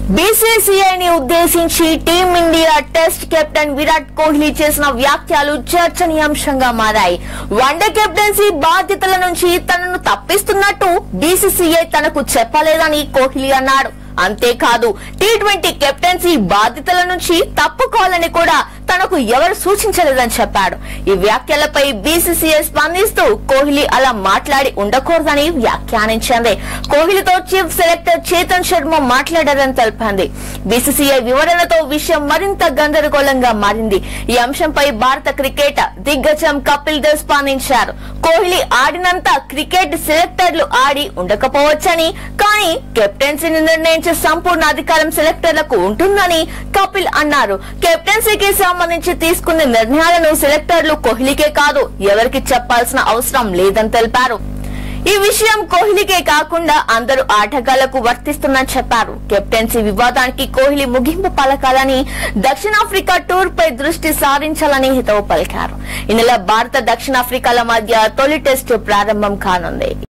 బీసీసీఐని ఉద్దేశించి Team India test captain Virat Kohli చేసిన వ్యాఖ్యలు చర్చనీయాంశంగా మారాయి వన్డే కెప్టెన్సీ బాధ్యతల నుంచి తనను తప్పిస్తున్నట్టు బీసీసీఐ తనకు చెప్పలేదని కోహ్లీ అన్నాడు అంతేకాదు టీ ట్వంటీ కెప్టెన్సీ బాధ్యతల నుంచి తప్పుకోవాలని కూడా తనకు ఎవరు సూచించలేదని చెప్పాడు ఈ వ్యాఖ్యలపై బీసీసీఐ స్పందిస్తూ కోహ్లీ అలా మాట్లాడి ఉండకూడదని వ్యాఖ్యానించింది కోహ్లీతో చీఫ్ సెలెక్టర్ చేతన్ శర్మ మాట్లాడారని తెలిపింది బీసీసీఐ వివరణతో విషయం మరింత గందరగోళంగా మారింది ఈ అంశంపై భారత క్రికెట్ దిగ్గజం కపిల్ దేవ్ స్పందించారు కోహ్లీ ఆడినంత క్రికెట్ సెలెక్టర్లు ఆడి ఉండకపోవచ్చని కానీ కెప్టెన్సీని నిర్ణయించే సంపూర్ణ అధికారం సెలెక్టర్లకు ఉంటుందని కపిల్ అన్నారు కెప్టెన్సీకి సంబంధించి తీసుకునే నిర్ణయాలను సెలెక్టర్లు కోహ్లీకే కాదు ఎవరికి చెప్పాల్సిన అవసరం లేదని తెలిపారు ఈ విషయం కోహ్లీకే కాకుండా అందరూ ఆటగాళ్లకు వర్తిస్తుందని చెప్పారు కెప్టెన్సీ వివాదానికి కోహ్లీ ముగింపు పలకాలని దక్షిణాఫ్రికా టూర్ పై దృష్టి సారించాలని హితవు పలికారు ఈ నెల భారత దక్షిణాఫ్రికాల మధ్య తొలి టెస్టు ప్రారంభం కానుంది